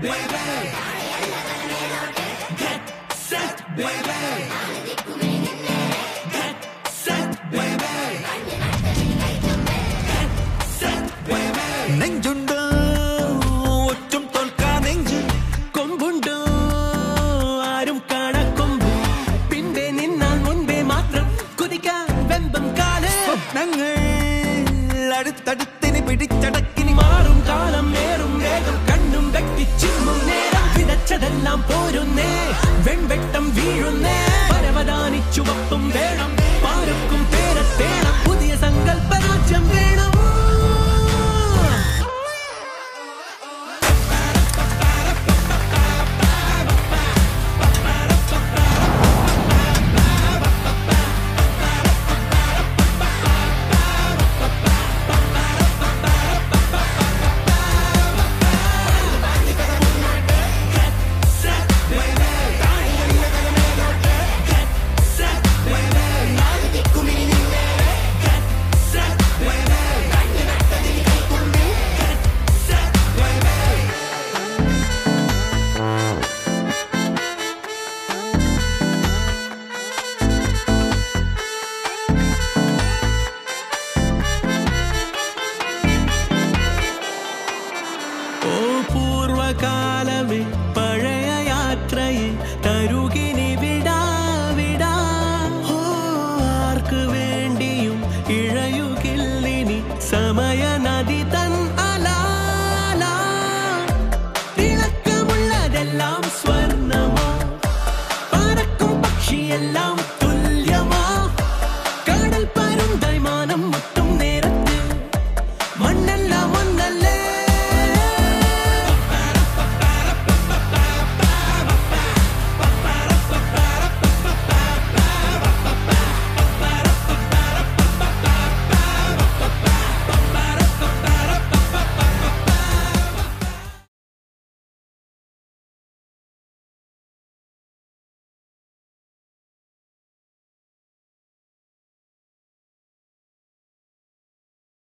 baby. Get set, baby. Get set, baby. Get set, baby. നെഞ്ചുണ്ട് ഒറ്റും തോൽക്കാ നെഞ്ച് കൊമ്പുണ്ട് ആരും കാണക്കൊമ്പ് പിൻപേ നിന്നാൽ മുൻപേ മാത്രം കുതിക്കാൻ വെമ്പം കാല് സ്വപ്നങ്ങൾ അടുത്തടുത്തിന് പിടിച്ചടക്കിനി മാറും കാലം നേറും വേഗം കണ്ണും വെട്ടിച്ചിമ്മും നേരം വിതച്ചതെല്ലാം പോരുന്നേ വെൺവെട്ടം വീഴുന്നേ പരവതാനി ചുവപ്പും വേണം